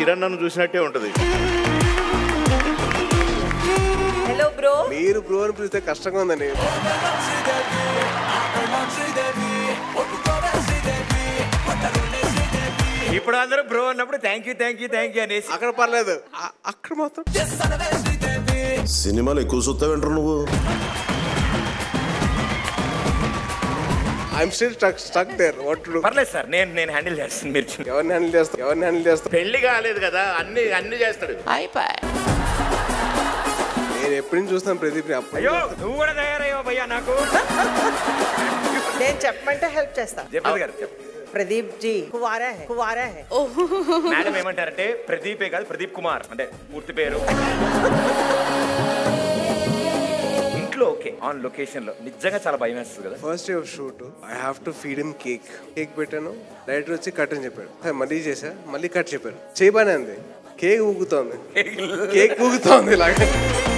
కిరణ్ నన్ను చూసినట్టే ఉంటది హలో బ్రో మీరు బ్రో అని పిలిస్తే కష్టంగా ఉందండి ఇప్పుడు అందరూ బ్రో అన్నప్పుడు thank you thank you thank you అనేసి అక్కడ పర్లేదు అ- అక్కడ మాత్రం సినిమాలు ఎక్కువ చూస్తావేంటారు నువ్వు I'm still stuck stuck there what to పర్లేదు సార్ నేను నేను హ్యాండిల్ చేస్తాను మీరు ఎవరిని హ్యాండిల్ చేస్తా ఎవరిని హ్యాండిల్ చేస్తా పెళ్లి కాలేదు కదా అన్ని అన్ని చేస్తాడు నేను ఎప్పటి నుంచి చూస్తాను ప్రదీప్ అప్పుడు అయ్యో నువ్వు కూడా తయారయ్యో భయ్యా నాకు నేను చెప్పమంటే హెల్ప్ చేస్తా జయప్రద గారు చెప్పు. ప్రదీప్ జీ కువారా హై కువారా హై మేడం ఏమంటారంటే ప్రదీపే కాదు ప్రదీప్ కుమార్ అంటే పూర్తి పేరు ఇంట్లో ఓకే ఆన్ లొకేషన్ లో నిజంగా చాలా భయం వేస్తుంది కదా first day of shoot I have to feed him cake cake పెట్టాను డైరెక్టర్ వచ్చి కట్ అని చెప్పాడు "హే, మళ్ళీ చేసా మళ్ళీ కట్ చెప్పారు చేయబానే అంది కేక్ ఊగుతోంది కేక్ ఊగుతోంది ఇలాగ